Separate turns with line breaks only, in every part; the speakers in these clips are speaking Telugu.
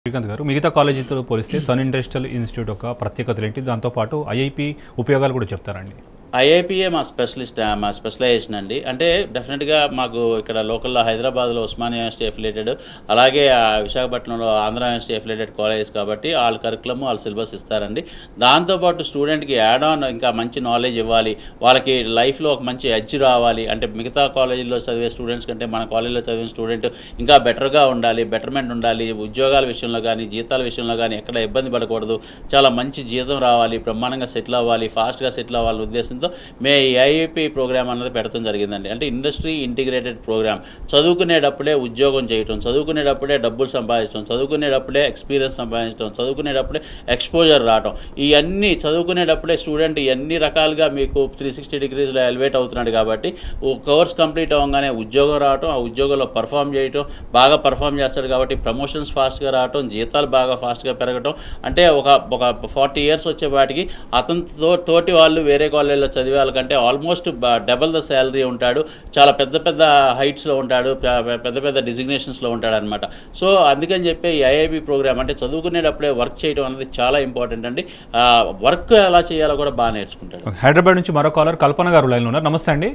శ్రీకాంత్ గారు మిగతా కాలేజీతో పోలిస్తే సన్ ఇండస్ట్రియల్ ఇన్స్టిట్యూట్ ఒక ప్రత్యేకతలు ఏంటి దాంతోపాటు ఐఐపి ఉపయోగాలు కూడా చెప్తారండి
ఐఐపిఏ మా స్పెషలిస్ట్ ఆ, మా స్పెషలైజేషన్ అండి అంటే డెఫినెట్గా మాకు ఇక్కడ లోకల్లో హైదరాబాద్లో ఉస్మానియా యూనివర్సిటీ అఫిలేటెడ్ అలాగే ఆ, విశాఖపట్నంలో ఆంధ్ర యూనివర్సిటీ అఫిలేటెడ్ కాలేజెస్ కాబట్టి వాళ్ళ కరికులము వాళ్ళ సిలబస్ ఇస్తారండి దాంతోపాటు స్టూడెంట్కి యాడ్ ఆన్ ఇంకా మంచి నాలెడ్జ్ ఇవ్వాలి వాళ్ళకి లైఫ్లో ఒక మంచి ఎడ్జ్ రావాలి అంటే మిగతా కాలేజీల్లో చదివే స్టూడెంట్స్ కంటే మన కాలేజీలో చదివిన స్టూడెంట్ ఇంకా బెటర్గా ఉండాలి బెటర్మెంట్ ఉండాలి ఉద్యోగాల విషయంలో కానీ జీతాల విషయంలో కానీ ఎక్కడ ఇబ్బంది పడకూడదు చాలా మంచి జీతం రావాలి బ్రహ్మాండంగా సెటిల్ అవ్వాలి ఫాస్ట్గా సెటిల్ అవ్వాలనే ఉద్దేశంతో మే ఈ ఐఐపి ప్రోగ్రామ్ అన్నది పెడతాం జరిగిందండి అంటే ఇండస్ట్రీ ఇంటిగ్రేటెడ్ ప్రోగ్రామ్ చదువుకునేటప్పుడే ఉద్యోగం చేయటం చదువుకునేటప్పుడే డబ్బులు సంపాదించడం చదువుకునేటప్పుడే ఎక్స్పీరియన్స్ సంపాదించడం చదువుకునేటప్పుడే ఎక్స్పోజర్ రావటం ఇవన్నీ చదువుకునేటప్పుడే స్టూడెంట్ ఇవన్నీ రకాలుగా మీకు త్రీ సిక్స్టీ డిగ్రీస్లో ఎలివేట్ అవుతున్నాడు కాబట్టి ఓ కోర్స్ కంప్లీట్ అవ్వగానే ఉద్యోగం రావటం ఆ ఉద్యోగంలో పర్ఫామ్ చేయటం బాగా పర్ఫామ్ చేస్తాడు కాబట్టి ప్రమోషన్స్ ఫాస్ట్గా రావటం జీతాలు బాగా ఫాస్ట్గా పెరగటం అంటే ఒక ఒక ఫార్టీ ఇయర్స్ వచ్చే వాటికి అతనితో తోటి వాళ్ళు వేరే కాలేజీలో చదివే వాళ్ళకంటే ఆల్మోస్ట్ డబల్ ద శాలరీ ఉంటాడు చాలా పెద్ద పెద్ద హైట్స్లో ఉంటాడు పె- పెద్ద పెద్ద డిజిగ్నేషన్స్లో ఉంటాడు అనమాట సో అందుకని చెప్పి ఈ ఐఐబి ప్రోగ్రామ్ అంటే చదువుకునేటప్పుడే వర్క్ చేయడం అనేది చాలా ఇంపార్టెంట్ అండి వర్క్ ఎలా చేయాలో కూడా బాగా నేర్చుకుంటాడు
హైదరాబాద్ నుంచి మరో కాలర్ కల్పన గారు లైన్లో ఉన్నారు నమస్తే అండి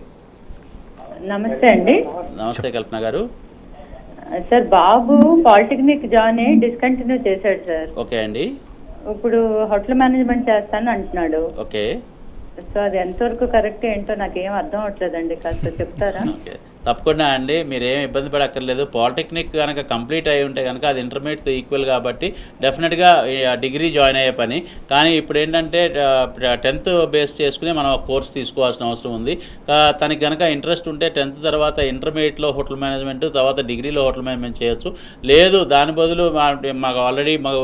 నమస్తే అండి
నమస్తే కల్పన గారు
సార్ బాబు పాలిటెక్నిక్ జాయిన్ అయ్యి డిస్కంటిన్యూ చేశాడు సార్
ఓకే అండి
ఇప్పుడు హోటల్ మేనేజ్మెంట్ చేస్తాను అంటున్నాడు
ఓకే
సో అది ఎంతవరకు కరెక్ట్ ఏంటో నాకేం అర్థం అవట్లేదండి కాస్త చెప్తారా
ఓకే తప్పకుండా అండి మీరు ఏం ఇబ్బంది పడక్కర్లేదు పాలిటెక్నిక్ కనుక కంప్లీట్ అయి ఉంటే కనుక అది ఇంటర్మీడియట్తో ఈక్వల్ కాబట్టి డెఫినెట్గా డిగ్రీ జాయిన్ అయ్యే పని కానీ ఇప్పుడు ఏంటంటే టెన్త్ బేస్ చేసుకుని మనం ఒక కోర్స్ తీసుకోవాల్సిన అవసరం ఉంది ఆ, తనకి కనుక ఇంట్రెస్ట్ ఉంటే టెన్త్ తర్వాత ఇంటర్మీడియట్లో హోటల్ మేనేజ్మెంట్ తర్వాత డిగ్రీలో హోటల్ మేనేజ్మెంట్ చేయొచ్చు లేదు దాని బదులు మా మాకు ఆల్రెడీ మాకు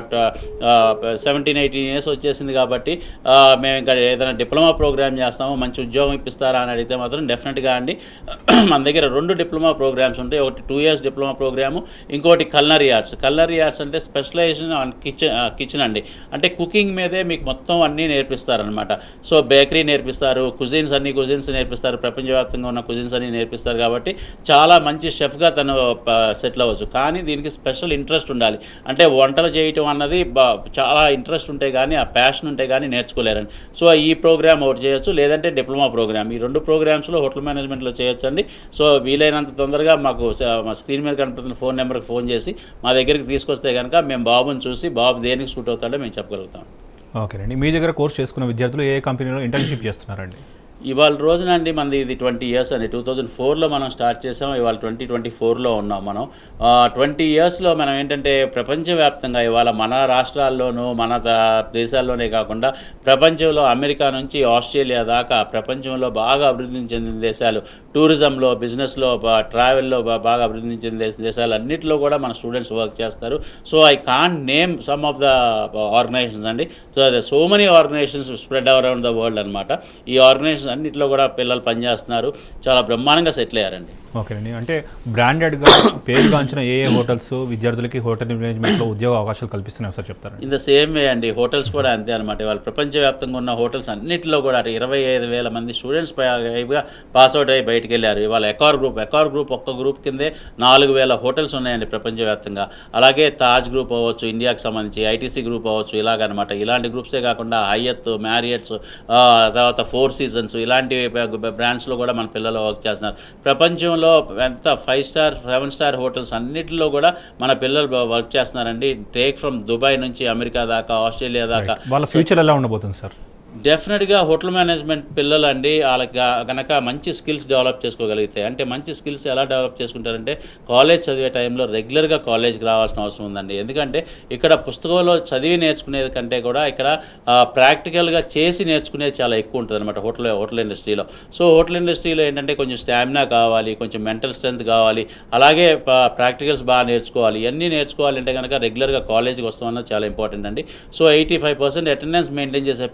సెవెంటీన్ ఎయిటీన్ ఇయర్స్ వచ్చేసింది కాబట్టి ఆ, మేము ఇంకా ఏదైనా డిప్లొమా ప్రోగ్రామ్ చేస్తాము మంచి ఉద్యోగం ఇప్పిస్తారా అని అడిగితే మాత్రం డెఫినెట్గా అండి మన దగ్గర రెండు డిప్లొమా ప్రోగ్రామ్స్ ఉంటాయి ఒకటి టూ ఇయర్స్ డిప్లొమా ప్రోగ్రాము ఇంకోటి కల్నరీ ఆర్ట్స్ కల్నరీ ఆర్ట్స్ అంటే స్పెషలైజేషన్ ఆన్ కిచెన్ కిచెన్ అండి అంటే కుకింగ్ మీదే మీకు మొత్తం అన్నీ నేర్పిస్తారనమాట సో బేకరీ నేర్పిస్తారు కుజిన్స్ అన్ని కుజిన్స్ నేర్పిస్తారు ప్రపంచవ్యాప్తంగా ఉన్న కుజిన్స్ అన్ని నేర్పిస్తారు కాబట్టి చాలా మంచి షెఫ్గా తను సెటిల్ అవ్వచ్చు కానీ దీనికి స్పెషల్ ఇంట్రెస్ట్ ఉండాలి అంటే వంటలు చేయటం అన్నది బా- చాలా ఇంట్రెస్ట్ ఉంటే కానీ ఆ ప్యాషన్ ఉంటే కానీ నేర్చుకోలేరండి సో ఈ ప్రోగ్రామ్ ఒకటి చేయొచ్చు లేదంటే డిప్లొమా ప్రోగ్రామ్ ఈ రెండు ప్రోగ్రామ్స్లో హోటల్ మేనేజ్మెంట్లో చేయొచ్చు అండి సో వీలైనంత తొందరగా మాకు స- మా స్క్రీన్ మీద కనపడుతున్న ఫోన్ నెంబర్కి ఫోన్ చేసి మా దగ్గరికి తీసుకొస్తే కనుక మేము బాబుని చూసి బాబు దేనికి సూట్ అవుతాడో మేము చెప్పగలుగుతాం
ఓకేనండి మీ దగ్గర కోర్స్ చేసుకున్న విద్యార్థులు ఏ కంపెనీలో ఇంటర్న్షిప్ చేస్తున్నారండి
ఇవాళ రోజున అండి మనది ఇది ట్వంటీ ఇయర్స్ అండి టూ థౌజండ్ ఫోర్లో మనం స్టార్ట్ చేసాం ఇవాళ ట్వంటీ ట్వంటీ ఫోర్లో ఉన్నాం మనం ట్వంటీ ఇయర్స్లో మనం ఏంటంటే ప్రపంచవ్యాప్తంగా ఇవాళ మన రాష్ట్రాల్లోనూ మన ద- దేశాల్లోనే కాకుండా ప్రపంచంలో అమెరికా నుంచి ఆస్ట్రేలియా దాకా ప్రపంచంలో బాగా అభివృద్ధి చెందిన దేశాలు టూరిజంలో బిజినెస్లో ట్రావెల్లో బాగా అభివృద్ధి చెందిన దేశ- దేశాలు అన్నింటిలో కూడా మన స్టూడెంట్స్ వర్క్ చేస్తారు so I can't name some of the organizations అండి so the so many organizations spread around the world అనమాట ఈ ఆర్గనైజేషన్ అన్నింటిలో కూడా పిల్లలు పనిచేస్తున్నారు చాలా బ్రహ్మాండంగా సెటిల్ అయ్యారండి
ఓకేనండి అంటే బ్రాండెడ్గా పేరుగాంచిన ఏ ఏ హోటల్స్ విద్యార్థులకి హోటల్ మేనేజ్మెంట్లో ఉద్యోగ అవకాశాలు కల్పిస్తున్నాయి సార్ చెప్తారండి
ఇన్ ద సేమ్ వే అండి హోటల్స్ కూడా అంతే అనమాట వాళ్ళు ప్రపంచవ్యాప్తంగా ఉన్న హోటల్స్ అన్నింటిలో కూడా అటు ఇరవై ఐదు వేల మంది స్టూడెంట్స్ పైగా పాస్ అవుట్ అయ్యి బయటికి వెళ్ళారు ఇవాళ ఎకార్ గ్రూప్ ఎకార్ గ్రూప్ ఒక్క గ్రూప్ కిందే నాలుగు వేల హోటల్స్ ఉన్నాయండి ప్రపంచవ్యాప్తంగా అలాగే తాజ్ గ్రూప్ అవ్వచ్చు ఇండియాకి సంబంధించి ఐటీసీ గ్రూప్ అవ్వచ్చు ఇలాగనమాట ఇలాంటి గ్రూప్సే కాకుండా హయత్ మ్యారియట్స్ తర్వాత ఫోర్ సీజన్స్ ఇలాంటి బ్రాండ్స్లో కూడా మన పిల్లలు వర్క్ చేస్తున్నారు ప్రపంచంలో ఎంత five star seven star hotels అన్నిటిలో కూడా మన పిల్లలు వర్క్ చేస్తున్నారండి టేక్ ఫ్రమ్ దుబాయ్ నుంచి అమెరికా దాకా ఆస్ట్రేలియా దాకా
వాళ్ళ ఫ్యూచర్ ఎలా ఉండబోతుంది సార్
డెఫినెట్గా హోటల్ మేనేజ్మెంట్ పిల్లలు అండి వాళ్ళకి కనుక మంచి స్కిల్స్ డెవలప్ చేసుకోగలిగితే అంటే మంచి స్కిల్స్ ఎలా డెవలప్ చేసుకుంటారంటే కాలేజ్ చదివే టైంలో రెగ్యులర్గా కాలేజ్కి రావాల్సిన అవసరం ఉందండి ఎందుకంటే ఇక్కడ పుస్తకంలో చదివి నేర్చుకునేది కంటే కూడా ఇక్కడ ప్రాక్టికల్గా చేసి నేర్చుకునేది చాలా ఎక్కువ ఉంటుంది అనమాట హోటల్ హోటల్ ఇండస్ట్రీలో సో హోటల్ ఇండస్ట్రీలో ఏంటంటే కొంచెం స్టామినా కావాలి కొంచెం మెంటల్ స్ట్రెంత్ కావాలి అలాగే ప్రాక్టికల్స్ బాగా నేర్చుకోవాలి ఇవన్నీ నేర్చుకోవాలి అంటే కనుక రెగ్యులర్గా కాలేజ్కి వస్తాం అన్నది చాలా ఇంపార్టెంట్ అండి so eighty five percent attendance maintain చేసే పిల్లలు కనుక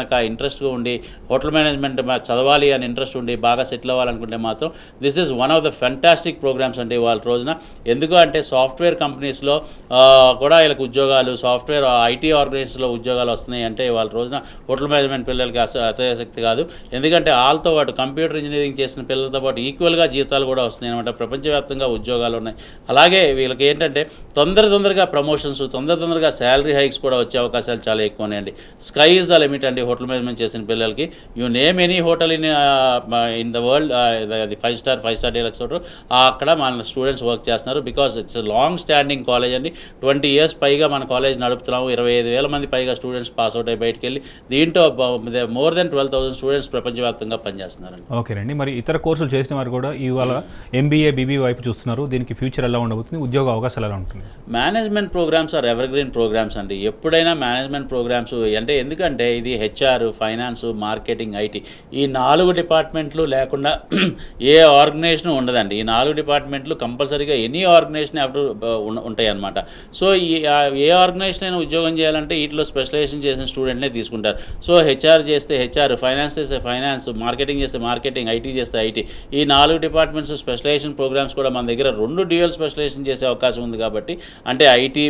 కనుక ఇంట్రెస్ట్గా ఉండి హోటల్ మేనేజ్మెంట్ మా- చదవాలి అని ఇంట్రెస్ట్ ఉండి బాగా సెటిల్ అవ్వాలనుకుంటే మాత్రం this is one of the fantastic programs అండి వాళ్ళ రోజున ఎందుకు అంటే సాఫ్ట్వేర్ కంపెనీస్లో కూడా వీళ్ళకి ఉద్యోగాలు సాఫ్ట్వేర్ ఐటీ ఆర్గనైజేషన్లో ఉద్యోగాలు వస్తున్నాయి అంటే వాళ్ళ రోజున హోటల్ మేనేజ్మెంట్ పిల్లలకి అస అతిశక్తి కాదు ఎందుకంటే వాళ్ళతో పాటు కంప్యూటర్ ఇంజనీరింగ్ చేసిన పిల్లలతో పాటు ఈక్వల్గా జీతాలు కూడా వస్తున్నాయి అనమాట ప్రపంచవ్యాప్తంగా ఉద్యోగాలు ఉన్నాయి అలాగే వీళ్ళకి ఏంటంటే తొందర తొందరగా ప్రమోషన్స్ తొందర తొందరగా శాలరీ హైక్స్ కూడా వచ్చే అవకాశాలు చాలా ఎక్కువ ఉన్నాయండి స్కై ఈజ్ ద లిమిట్ అండి హోటల్ మేనేజ్మెంట్ చేసిన పిల్లలకి you name any hotel in in the world అది five star five star deluxe hotel అక్కడ మన స్టూడెంట్స్ వర్క్ చేస్తున్నారు because it's long standing college అండి ట్వంటీ ఇయర్స్ పైగా మన కాలేజ్ నడుపుతున్నాము ఇరవై ఐదు వేల మంది పైగా స్టూడెంట్స్ పాస్ అవుట్ అయ్యి బయటికి వెళ్ళి దీంట్లో more than twelve thousand students ప్రపంచవ్యాప్తంగా పనిచేస్తున్నారండి
ఓకేనండి మరి ఇతర కోర్సులు చేసిన వారు కూడా ఇవాళ ఎంబీఏ బీబీ వైపు చూస్తున్నారు దీనికి ఫ్యూచర్ ఎలా ఉండబోతుంది ఉద్యోగ అవకాశాలు ఎలా ఉంటుంది
management programs are evergreen programs అండి ఎప్పుడైనా మేనేజ్మెంట్ ప్రోగ్రామ్స్ అంటే ఎందుకంటే ఇది హెచ్ఆర్ ఫైనాన్స్ మార్కెటింగ్ ఐటీ ఈ నాలుగు డిపార్ట్మెంట్లు లేకుండా ఏ ఆర్గనైజేషన్ ఉండదండి ఈ నాలుగు డిపార్ట్మెంట్లు కంపల్సరీగా ఎనీ ఆర్గనైజేషన్ అప్పుడు ఉంటాయి అన్నమాట సో ఈ ఆ ఏ ఆర్గనైజేషన్ అయినా ఉద్యోగం చేయాలంటే వీటిలో స్పెషలైజేషన్ చేసిన స్టూడెంట్నే తీసుకుంటారు సో హెచ్ఆర్ చేస్తే హెచ్ఆర్ ఫైనాన్స్ చేస్తే ఫైనాన్స్ మార్కెటింగ్ చేస్తే మార్కెటింగ్ ఐటీ చేస్తే ఐటీ ఈ నాలుగు డిపార్ట్మెంట్స్ స్పెషలైజేషన్ ప్రోగ్రామ్స్ కూడా మన దగ్గర రెండు డ్యూయల్ స్పెషలైజేషన్ చేసే అవకాశం ఉంది కాబట్టి అంటే ఐటీ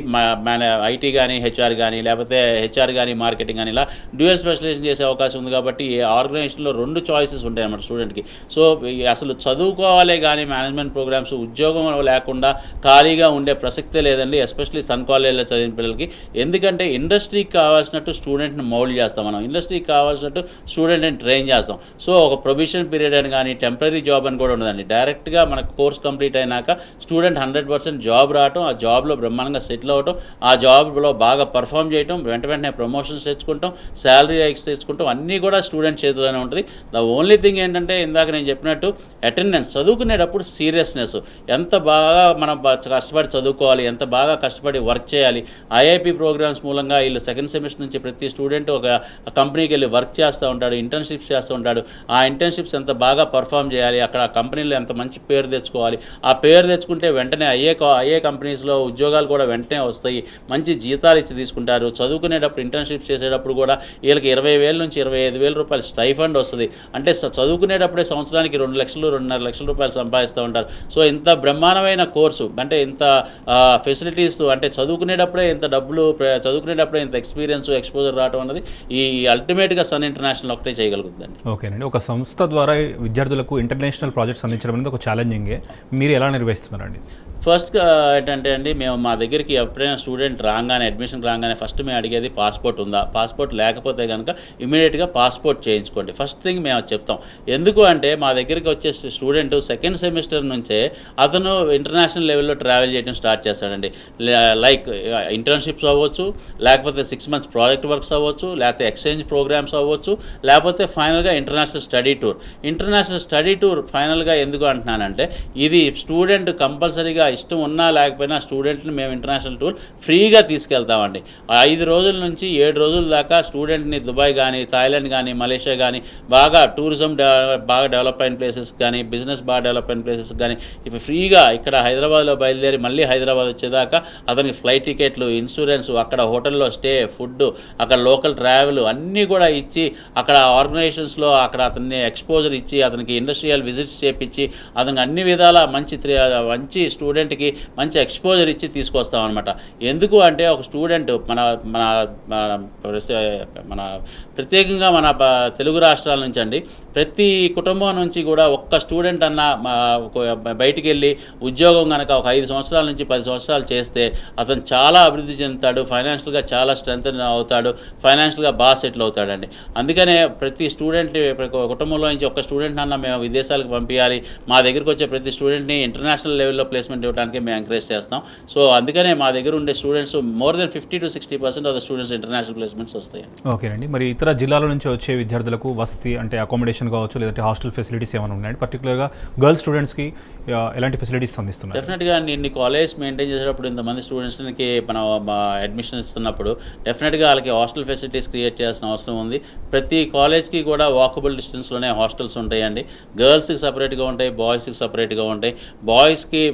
ఐటీ కానీ హెచ్ఆర్ కానీ లేకపోతే హెచ్ఆర్ కానీ మార్కెటింగ్ కానీ ఇలా డ్యూయల్ స్పెషలైజేషన్ చేసే అవకాశం ఉంది కాబట్టి ఈ ఆర్గనైజేషన్లో రెండు చాయిసెస్ ఉంటాయి అన్నమాట స్టూడెంట్కి సో ఈ అసలు చదువుకోవాలే కానీ మేనేజ్మెంట్ ప్రోగ్రామ్స్ ఉద్యోగం లేకుండా ఖాళీగా ఉండే ప్రసక్తే లేదండి ఎస్పెషల్లీ సన్ కాలేజ్లో చదివిన పిల్లలకి ఎందుకంటే ఇండస్ట్రీకి కావాల్సినట్టు స్టూడెంట్ని మౌల్డ్ చేస్తాం మనం ఇండస్ట్రీకి కావాల్సినట్టు స్టూడెంట్ని ట్రైన్ చేస్తాం సో ఒక ప్రొబిషన్ పీరియడ్ అని కానీ టెంపరీ జాబ్ అని కూడా ఉండదండి డైరెక్ట్గా మనకు కోర్స్ కంప్లీట్ అయినాక స్టూడెంట్ హండ్రెడ్ పర్సెంట్ జాబ్ రావటం ఆ జాబ్లో బ్రహ్మాండంగా సెటిల్ అవ్వటం ఆ జాబ్లో బాగా పర్ఫామ్ చేయటం వెంట వెంటనే ప్రమోషన్స్ తెచ్చుకుంటాం శాలరీ హైక్స్ తెచ్చుకుంటాం అన్నీ కూడా స్టూడెంట్ చేతిలోనే ఉంటుంది ద ఓన్లీ థింగ్ ఏంటంటే ఇందాక నేను చెప్పినట్టు అటెండెన్స్ చదువుకునేటప్పుడు సీరియస్నెస్ ఎంత బాగా మనం బ- కష్టపడి చదువుకోవాలి ఎంత బాగా కష్టపడి వర్క్ చేయాలి ఐఐపి ప్రోగ్రామ్స్ మూలంగా వీళ్ళు సెకండ్ సెమిస్టర్ నుంచి ప్రతి స్టూడెంట్ ఒక కంపెనీకి వెళ్ళి వర్క్ చేస్తూ ఉంటాడు ఇంటర్న్షిప్స్ చేస్తూ ఉంటాడు ఆ ఇంటర్న్షిప్స్ ఎంత బాగా పర్ఫామ్ చేయాలి అక్కడ ఆ కంపెనీలో ఎంత మంచి పేరు తెచ్చుకోవాలి ఆ పేరు తెచ్చుకుంటే వెంటనే అయ్యే కా- అయ్యే కంపెనీస్లో ఉద్యోగాలు కూడా వెంటనే వస్తాయి మంచి జీతాలు ఇచ్చి తీసుకుంటారు చదువుకునేటప్పుడు ఇంటర్న్షిప్స్ చేసేటప్పుడు కూడా వీళ్ళకి ఇరవై వేల నుంచి ఇరవై ఐదు వేల రూపాయలు స్టైఫండ్ వస్తుంది అంటే స- చదువుకునేటప్పుడే సంవత్సరానికి రెండు లక్షలు రెండున్నర లక్షల రూపాయలు సంపాదిస్తూ ఉంటారు సో ఇంత బ్రహ్మాండమైన కోర్సు అంటే ఇంత ఫెసిలిటీస్ అంటే చదువుకునేటప్పుడే ఇంత డబ్బులు ప్ర- చదువుకునేటప్పుడే ఇంత ఎక్స్పీరియన్స్ ఎక్స్పోజర్ రావడం అన్నది ఈ అల్టిమేట్గా సన్ ఇంటర్నేషనల్ ఒకటే చేయగలుగుతుందండి
ఓకేనండి ఒక సంస్థ ద్వారా విద్యార్థులకు ఇంటర్నేషనల్ ప్రాజెక్ట్స్ అందించడం అనేది ఒక ఛాలెంజింగే మీరు ఎలా నిర్వహిస్తున్నారండి
ఫస్ట్ ఏంటంటే అండి మేము మా దగ్గరికి ఎప్పుడైనా స్టూడెంట్ రాగానే అడ్మిషన్ రాగానే ఫస్ట్ మేము అడిగేది పాస్పోర్ట్ ఉందా పాస్పోర్ట్ లేకపోతే కనుక ఇమీడియట్గా పాస్పోర్ట్ చేయించుకోండి ఫస్ట్ థింగ్ మేము అది చెప్తాం ఎందుకు అంటే మా దగ్గరికి వచ్చే స్టూడెంట్ సెకండ్ సెమిస్టర్ నుంచే అతను ఇంటర్నేషనల్ లెవెల్లో ట్రావెల్ చేయడం స్టార్ట్ చేస్తాడండి లైక్ ఇంటర్న్షిప్స్ అవ్వచ్చు లేకపోతే సిక్స్ మంత్స్ ప్రాజెక్ట్ వర్క్స్ అవ్వచ్చు లేకపోతే ఎక్స్చేంజ్ ప్రోగ్రామ్స్ అవ్వచ్చు లేకపోతే ఫైనల్గా international study tour international study tour ఫైనల్గా ఎందుకు అంటున్నానంటే ఇది స్టూడెంట్ కంపల్సరీగా ఇష్టం ఉన్నా లేకపోయినా స్టూడెంట్ని మేము ఇంటర్నేషనల్ టూర్ ఫ్రీగా తీసుకెళ్తామండి ఐదు రోజుల నుంచి ఏడు రోజుల దాకా స్టూడెంట్ని దుబాయ్ కానీ థాయిలాండ్ కానీ మలేషియా కానీ బాగా టూరిజం డెవ- బాగా డెవలప్ అయిన ప్లేసెస్ కానీ బిజినెస్ బాగా డెవలప్ అయిన ప్లేసెస్ కానీ ఇప్పుడు ఫ్రీగా ఇక్కడ హైదరాబాద్లో బయలుదేరి మళ్ళీ హైదరాబాద్ వచ్చేదాకా అతనికి ఫ్లైట్ టికెట్లు ఇన్సూరెన్స్ అక్కడ హోటల్లో స్టే ఫుడ్ అక్కడ లోకల్ ట్రావెల్ అన్నీ కూడా ఇచ్చి అక్కడ ఆర్గనైజేషన్స్లో అక్కడ అతన్ని ఎక్స్పోజర్ ఇచ్చి అతనికి ఇండస్ట్రియల్ విజిట్స్ చేపించి అతనికి అన్ని విధాల మంచి త్రి- మంచి స్టూడెంట్కి మంచి ఎక్స్పోజర్ ఇచ్చి తీసుకొస్తాం అనమాట ఎందుకు అంటే ఒక స్టూడెంట్ మన మన మన ప్రస్తుత- మన ప్రత్యేకంగా మన బ- తెలుగు రాష్ట్రాల నుంచి అండి ప్రతి కుటుంబం నుంచి కూడా ఒక్క స్టూడెంట్ అన్న మా- ఒక బయటికి వెళ్ళి ఉద్యోగం కనుక ఒక ఐదు సంవత్సరాల నుంచి పది సంవత్సరాలు చేస్తే అతను చాలా అభివృద్ధి చెందుతాడు ఫైనాన్షియల్గా చాలా స్ట్రెంత్ అవుతాడు ఫైనాన్షియల్గా బాగా సెటిల్ అవుతాడండి అందుకనే ప్రతి స్టూడెంట్ కుటుంబంలో నుంచి ఒక స్టూడెంట్ అన్న మేము విదేశాలకు పంపించాలి మా దగ్గరికి వచ్చే ప్రతి స్టూడెంట్ని ఇంటర్నేషనల్ లెవెల్లో ప్లేస్మెంట్ ఇవ్వడానికి మేము ఎంకరేజ్ చేస్తాం సో అందుకనే మా దగ్గర ఉండే students more than fifty to sixty percent of the students international placements వస్తాయి
ఓకేనండి మరి ఇతర జిల్లాల నుంచి వచ్చే విద్యార్థులకు వసతి అంటే అకామిడేషన్ కావచ్చు లేదంటే హాస్టల్ ఫెసిలిటీస్ ఏమైనా ఉన్నాయండి పర్టికులర్గా గర్ల్స్ స్టూడెంట్స్కి ఆ, ఎలాంటి ఫెసిలిటీస్ అందిస్తున్నారు
డెఫినెట్గా ఇన్ని కాలేజ్ మెయింటైన్ చేసేటప్పుడు ఇంతమంది స్టూడెంట్స్కి మనం అడ్మిషన్ ఇస్తున్నప్పుడు డెఫినెట్గా వాళ్ళకి హాస్టల్ ఫెసిలిటీస్ క్రియేట్ చేయాల్సిన అవసరం ఉంది ప్రతి కాలేజ్కి కూడా వాకబుల్ డిస్టెన్స్లోనే హాస్టల్స్ ఉంటాయండి గర్ల్స్కి సపరేట్గా ఉంటాయి బాయ్స్కి సపరేట్గా ఉంటాయి బాయ్స్కి ఉండే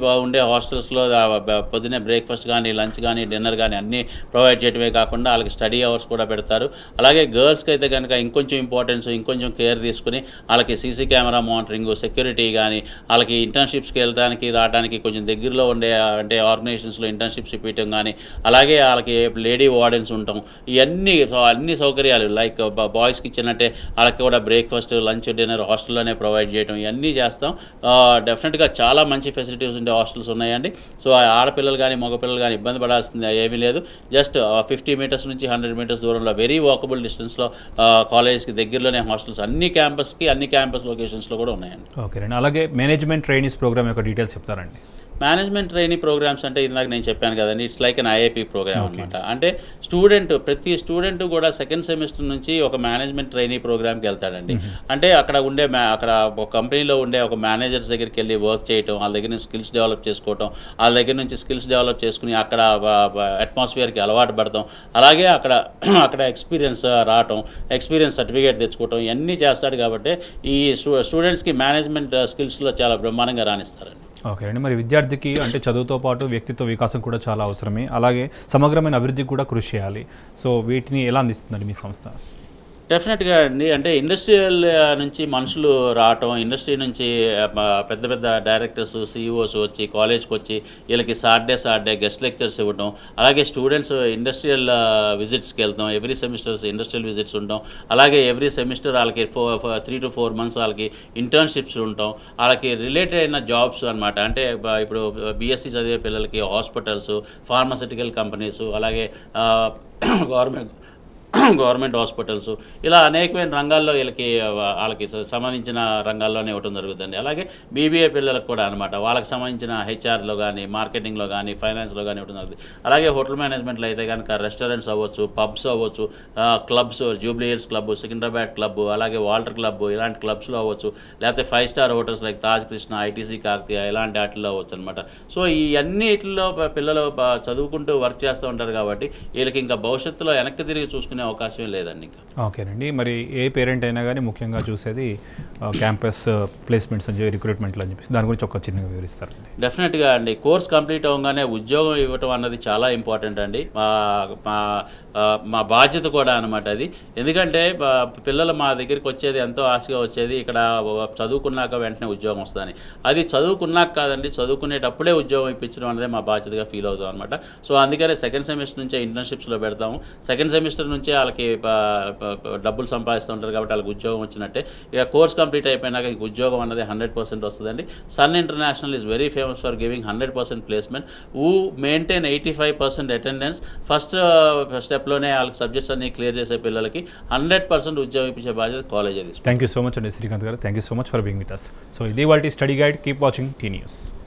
హాస్టల్స్లో పొద్దున్నే బ్రేక్ఫాస్ట్ కానీ లంచ్ కానీ డిన్నర్ కానీ అన్నీ ప్రొవైడ్ చేయడమే కాకుండా వాళ్ళకి స్టడీ అవర్స్ కూడా పెడతారు అలాగే గర్ల్స్కి అయితే కనుక ఇంకొంచెం ఇంపార్టెన్స్ ఇంకొంచెం కేర్ తీసుకుని వాళ్ళకి సీసీ కెమెరా మానిటరింగ్ సెక్యూరిటీ కానీ వాళ్ళకి ఇంటర్న్షిప్స్కి వెళ్ళడానికి రావడానికి కొంచెం దగ్గరలో ఉండే అంటే ఆర్గనైజేషన్స్లో ఇంటర్న్షిప్స్ ఇప్పించడం కానీ అలాగే వాళ్ళకి లేడీ వార్డెన్స్ ఉంటాం ఇవన్నీ సో అన్ని సౌకర్యాలు లైక్ బాయ్స్కి ఇచ్చినట్టే వాళ్ళకి కూడా బ్రేక్ఫాస్ట్ లంచ్ డిన్నర్ హాస్టల్లోనే ప్రొవైడ్ చేయడం ఇవన్నీ చేస్తాం డెఫినెట్గా చాలా మంచి ఫెసిలిటీస్ ఉండే హాస్టల్స్ ఉన్నాయండి సో ఆ ఆడపిల్లలు కానీ మగపిల్లలు కానీ ఇబ్బంది పడాల్సింది ఏమీ లేదు జస్ట్ ఫిఫ్టీ మీటర్స్ నుంచి హండ్రెడ్ మీటర్స్ దూరంలో వెరీ వాకబుల్ డిస్టెన్స్లో కాలేజ్కి దగ్గరలోనే హాస్టల్స్ అన్ని క్యాంపస్కి అన్ని క్యాంపస్ లొకేషన్స్లో కూడా ఉన్నాయండి
ఓకేనండి అలాగే మేనేజ్మెంట్ ట్రైనీస్ ప్రోగ్రామ్ యొక్క డీటెయిల్స్ చెప్తారండి
మేనేజ్మెంట్ ట్రైనింగ్ ప్రోగ్రామ్స్ అంటే ఇందాక నేను చెప్పాను కదండి it's like an IIP program అనమాట అంటే స్టూడెంట్ ప్రతి స్టూడెంట్ కూడా సెకండ్ సెమిస్టర్ నుంచి ఒక మేనేజ్మెంట్ ట్రైనింగ్ ప్రోగ్రామ్కి వెళ్తాడండి అంటే అక్కడ ఉండే మా- అక్కడ ఒక కంపెనీలో ఉండే ఒక మేనేజర్స్ దగ్గరికి వెళ్ళి వర్క్ చేయటం వాళ్ళ దగ్గర నుంచి స్కిల్స్ డెవలప్ చేసుకోవటం వాళ్ళ దగ్గర నుంచి స్కిల్స్ డెవలప్ చేసుకుని అక్కడ అట్మాస్ఫియర్కి అలవాటు పడతాం అలాగే అక్కడ అక్కడ ఎక్స్పీరియన్స్ రావటం ఎక్స్పీరియన్స్ సర్టిఫికేట్ తెచ్చుకోవటం ఇవన్నీ చేస్తాడు కాబట్టి ఈ స్టూ స్టూడెంట్స్కి మేనేజ్మెంట్ స్కిల్స్లో చాలా బ్రహ్మాండంగా రాణిస్తారండి
ఓకే అండి మరి విద్యార్థికి అంటే చదువుతో పాటు వ్యక్తిత్వ వికాసం కూడా చాలా అవసరమే అలాగే సమగ్రమైన అభివృద్ధికి కూడా కృషి చేయాలి సో వీటిని ఎలా అందిస్తుందండి మీ సంస్థ
డెఫినెట్గా అండి అంటే ఇండస్ట్రియల్ నుంచి మనుషులు రావటం ఇండస్ట్రీ నుంచి ఆ, మ- పెద్ద పెద్ద డైరెక్టర్స్ సీఈఓస్ వచ్చి కాలేజ్కి వచ్చి వీళ్ళకి సాటర్డే సాటర్డే గెస్ట్ లెక్చర్స్ ఇవ్వడం అలాగే స్టూడెంట్స్ ఇండస్ట్రియల్ విజిట్స్కి వెళ్తాం ఎవ్రీ సెమిస్టర్స్ ఇండస్ట్రియల్ విజిట్స్ ఉంటాం అలాగే ఎవ్రీ సెమిస్టర్ వాళ్ళకి four three to four months వాళ్ళకి ఇంటర్న్షిప్స్ ఉంటాం వాళ్ళకి రిలేటెడ్ అయిన జాబ్స్ అనమాట అంటే బ- ఇప్పుడు బీఎస్సీ చదివే పిల్లలకి హాస్పిటల్స్ ఫార్మసిటికల్ కంపెనీస్ అలాగే గవర్నమెంట్ గవర్నమెంట్ హాస్పిటల్స్ ఇలా అనేకమైన రంగాల్లో వీళ్ళకి ఆ, వాళ్ళకి స- సంబంధించిన రంగాల్లోనే ఇవ్వడం జరుగుతుంది అలాగే బీబీఏ పిల్లలకు కూడా అనమాట వాళ్ళకి సంబంధించిన హెచ్ఆర్లో కానీ మార్కెటింగ్లో కానీ ఫైనాన్స్లో కానీ ఇవ్వడం జరుగుతుంది అలాగే హోటల్ మేనేజ్మెంట్లో అయితే కనుక రెస్టారెంట్స్ అవ్వచ్చు పబ్స్ అవ్వచ్చు clubs Jubilee Hills club Secunderabad club అలాగే వాల్టర్ క్లబ్ ఇలాంటి క్లబ్స్లో అవ్వచ్చు లేకపోతే five star hotels like Taj Krishna ITC Kakatiya ఇలాంటి వాటిల్లో అవ్వచ్చు అనమాట సో ఈ అన్నిటిలో ప- పిల్లలు ప- చదువుకుంటూ వర్క్ చేస్తూ ఉంటారు కాబట్టి వీళ్ళకి ఇంకా భవిష్యత్తులో వెనక్కి తిరిగి చూసుకునే అవకాశమే లేదండి ఇంకా
ఓకేనండి మరి ఏ పేరెంట్ అయినా కానీ ముఖ్యంగా చూసేది క్యాంపస్ ప్లేస్మెంట్స్ అని చెప్పి రిక్రూట్మెంట్లు అని చెప్పేసి దాని గురించి ఒక చిన్నగా వివరిస్తారండి
డెఫినెట్గా అండి కోర్స్ కంప్లీట్ అవ్వగానే ఉద్యోగం ఇవ్వటం అన్నది చాలా ఇంపార్టెంట్ అండి మా మా ఆ, మా బాధ్యత కూడా అనమాట అది ఎందుకంటే బ- పిల్లలు మా దగ్గరికి వచ్చేది ఎంతో ఆశగా వచ్చేది ఇక్కడ వ- చదువుకున్నాక వెంటనే ఉద్యోగం వస్తుందని అది చదువుకున్నాక కాదండి చదువుకునేటప్పుడే ఉద్యోగం ఇప్పించడం అనేది మా బాధ్యతగా ఫీల్ అవుతాం అనమాట సో అందుకనే సెకండ్ సెమిస్టర్ నుంచే ఇంటర్న్షిప్స్లో పెడతాము సెకండ్ సెమిస్టర్ నుంచే వాళ్ళకి ప- ప- ప- డబ్బులు సంపాదిస్తూ ఉంటారు కాబట్టి వాళ్ళకి ఉద్యోగం వచ్చినట్టే ఇక కోర్స్ కంప్లీట్ అయిపోయినాక ఇంక ఉద్యోగం అన్నది హండ్రెడ్ పర్సెంట్ వస్తుందండి Sun International is very famous for giving hundred percent placement ఊ maintain eighty five percent attendance first స్టెప్లోనే వాళ్ళకి సబ్జెక్ట్స్ అన్ని క్లియర్ చేసే పిల్లలకి హండ్రెడ్ పర్సెంట్ ఉద్యోగం ఇప్పించే బాధ్యత కాలేజ్ అది
థ్యాంక్ యూ సో మచ్ అండి శ్రీకాంత్ గారు thank you so much for being with us so ఇది వాళ్ళ study guide keep watching T news